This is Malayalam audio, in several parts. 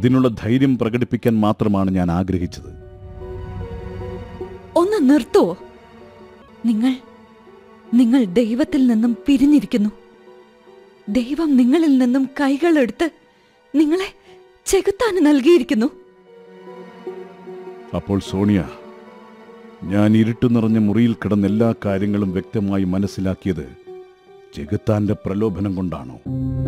അതിനുള്ള ധൈര്യം പ്രകടിപ്പിക്കാൻ മാത്രമാണ് ഞാൻ ആഗ്രഹിച്ചത് ഒന്ന് നിർത്തുവോ നിങ്ങൾ നിങ്ങൾ ദൈവത്തിൽ നിന്നും പിരിഞ്ഞിരിക്കുന്നു ദൈവം നിങ്ങളിൽ നിന്നും കൈകളെടുത്ത് നിങ്ങളെ ചെകുത്താന് നൽകിയിരിക്കുന്നു അപ്പോൾ സോണിയ ഞാൻ ഇരുട്ടു നിറഞ്ഞ മുറിയിൽ കിടന്ന എല്ലാ കാര്യങ്ങളും വ്യക്തമായി മനസ്സിലാക്കിയത് ചെകുത്താന്റെ പ്രലോഭനം കൊണ്ടാണോ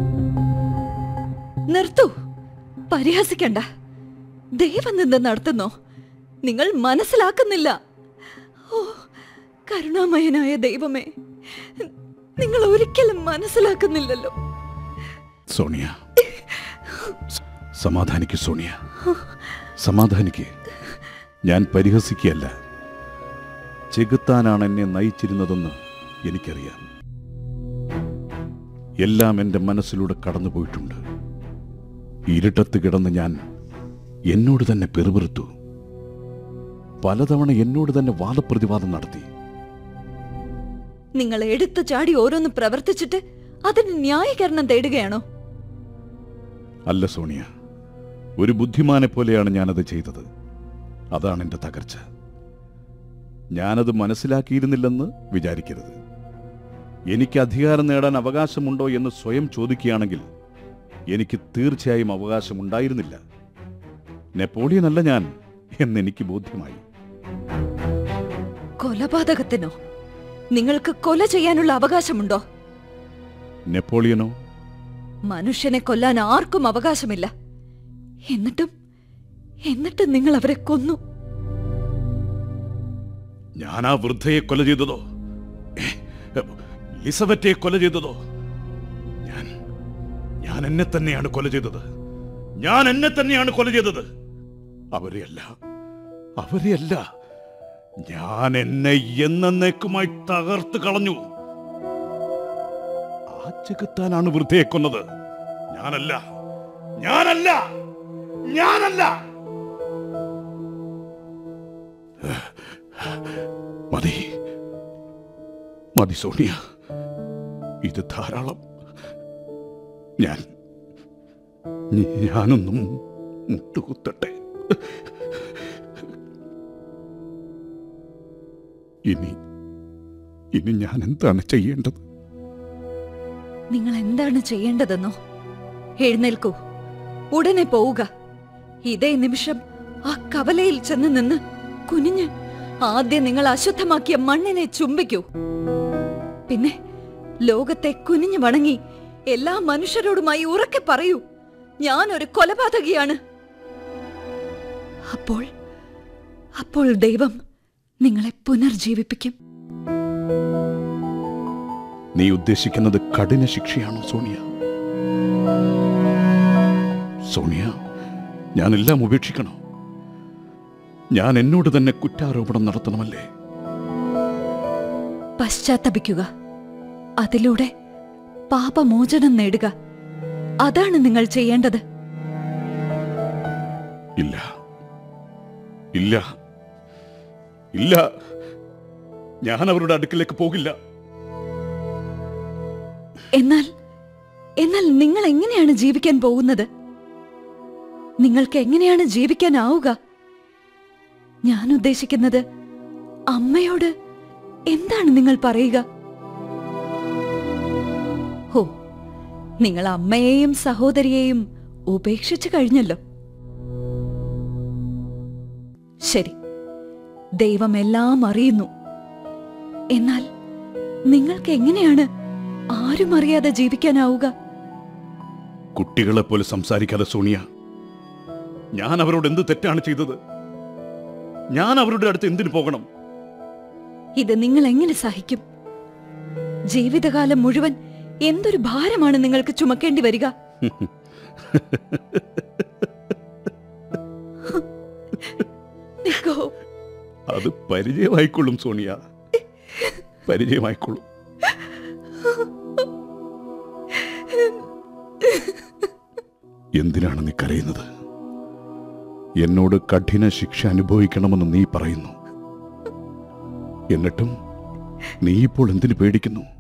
നിർത്തൂ പരിഹസിക്കണ്ട ദൈവം നിന്ന് നടത്തുന്നോ നിങ്ങൾ മനസ്സിലാക്കുന്നില്ല ഓ കരുണാമയനായ ദൈവമേ നിങ്ങൾ ഒരിക്കലും മനസ്സിലാക്കുന്നില്ലല്ലോ സോണിയ സ- സമാധാനിക്ക് സോണിയ സമാധാനിക്ക് ഞാൻ പരിഹസിക്കുകയല്ല ചെകുത്താനാണ് എന്നെ നയിച്ചിരുന്നതെന്ന് എനിക്കറിയാം എല്ലാം എൻ്റെ മനസ്സിലൂടെ കടന്നുപോയിട്ടുണ്ട് ഇരുട്ടത്ത് കിടന്ന് ഞാൻ എന്നോട് തന്നെ പെറുപിറുത്തു പലതവണ എന്നോട് തന്നെ വാദപ്രതിവാദം നടത്തി നിങ്ങൾ എടുത്തു ചാടി ഓരോന്ന് പ്രവർത്തിച്ചിട്ട് അതിന് ന്യായീകരണം തേടുകയാണോ അല്ല സോണിയ ഒരു ബുദ്ധിമാനെ പോലെയാണ് ഞാനത് ചെയ്തത് അതാണ് എൻ്റെ തകർച്ച ഞാനത് മനസ്സിലാക്കിയിരുന്നില്ലെന്ന് വിചാരിക്കരുത് എനിക്ക് അധികാരം നേടാൻ അവകാശമുണ്ടോ എന്ന് സ്വയം ചോദിക്കുകയാണെങ്കിൽ എനിക്ക് തീർച്ചയായും അവകാശമുണ്ടായിരുന്നില്ല നെപ്പോളിയനല്ല ഞാൻ എന്നെനിക്ക് ബോധ്യമായി കൊലപാതകത്തിനോ നിങ്ങൾക്ക് കൊല ചെയ്യാനുള്ള അവകാശമുണ്ടോ നെപ്പോളിയനോ മനുഷ്യനെ കൊല്ലാൻ ആർക്കും അവകാശമില്ല എന്നിട്ടും എന്നിട്ടും നിങ്ങൾ അവരെ കൊന്നു ഞാൻ ആ വൃദ്ധയെ കൊല ചെയ്തതോ ഏ, ലിസബറ്റെ കൊല ചെയ്തതോ ഞാൻ ഞാൻ എന്നെ തന്നെയാണ് കൊല ചെയ്തത് ഞാൻ എന്നെ തന്നെയാണ് കൊല ചെയ്തത് അവരെയല്ല അവരെയല്ല ഞാൻ എന്നെ എന്നേക്കുമായി തകർത്ത് കളഞ്ഞു ആ ചെകുത്താനാണ് വൃദ്ധയെ കൊന്നത് ഞാനല്ല ഞാനല്ല ഞാനല്ല മതി മതി സോണിയ ഇത് ധാരാളം ഞാൻ ഞാനൊന്നും മുട്ടുകുത്തട്ടെ ഇനി ഇനി ഞാൻ എന്താണ് ചെയ്യേണ്ടത് നിങ്ങൾ എന്താണ് ചെയ്യേണ്ടതെന്നോ എഴുന്നേൽക്കൂ ഉടനെ പോവുക ഇതേ നിമിഷം ആ കവലയിൽ ചെന്ന് നിന്ന് കുനിഞ്ഞ് ആദ്യം നിങ്ങൾ അശുദ്ധമാക്കിയ മണ്ണിനെ ചുംബിക്കൂ പിന്നെ ലോകത്തെ കുനിഞ്ഞു വണങ്ങി എല്ലാ മനുഷ്യരോടുമായി ഉറക്കെ പറയൂ ഞാൻ ഒരു കൊലപാതകിയാണ് അപ്പോൾ അപ്പോൾ ദൈവം നിങ്ങളെ പുനർജീവിപ്പിക്കും നീ ഉദ്ദേശിക്കുന്നത് കഠിന ശിക്ഷയാണോ സോണിയ സോണിയ ഞാനെല്ലാം ഉപേക്ഷിക്കണോ ഞാൻ എന്നോട് തന്നെ കുറ്റാരോപണം നടത്തണമല്ലേ പശ്ചാത്തപിക്കുക അതിലൂടെ പാപമോചനം നേടുക അതാണ് നിങ്ങൾ ചെയ്യേണ്ടത് ഇല്ല ഇല്ല ഇല്ല ഞാൻ അവരുടെ അടുക്കിലേക്ക് പോകില്ല എന്നാൽ എന്നാൽ നിങ്ങൾ എങ്ങനെയാണ് ജീവിക്കാൻ പോകുന്നത് നിങ്ങൾക്ക് എങ്ങനെയാണ് ജീവിക്കാനാവുക ഞാൻ ഉദ്ദേശിക്കുന്നത് അമ്മയോട് എന്താണ് നിങ്ങൾ പറയുക ഹോ നിങ്ങൾ അമ്മയെയും സഹോദരിയെയും ഉപേക്ഷിച്ചു കഴിഞ്ഞല്ലോ ശരി ദൈവം എല്ലാം അറിയുന്നു എന്നാൽ നിങ്ങൾക്ക് എങ്ങനെയാണ് ആരും അറിയാതെ ജീവിക്കാനാവുക കുട്ടികളെ പോലെ സംസാരിക്കാതെ സോണിയ ഞാൻ അവരോട് എന്ത് തെറ്റാണ് ചെയ്തത് ഞാൻ അവരുടെ അടുത്ത് എന്തിനു പോകണം ഇത് നിങ്ങൾ എങ്ങനെ സഹിക്കും ജീവിതകാലം മുഴുവൻ എന്തൊരു ഭാരമാണ് നിങ്ങൾക്ക് ചുമക്കേണ്ടി വരിക നിക്കോ അത് പരിചയമായിക്കൊള്ളും സോണിയ പരിചയമായിക്കൊള്ളും എന്തിനാണ് നീ കരയുന്നത് എന്നോട് കഠിന ശിക്ഷ അനുഭവിക്കണമെന്ന് നീ പറയുന്നു എന്നിട്ടും നീ ഇപ്പോൾ എന്തിനു പേടിക്കുന്നു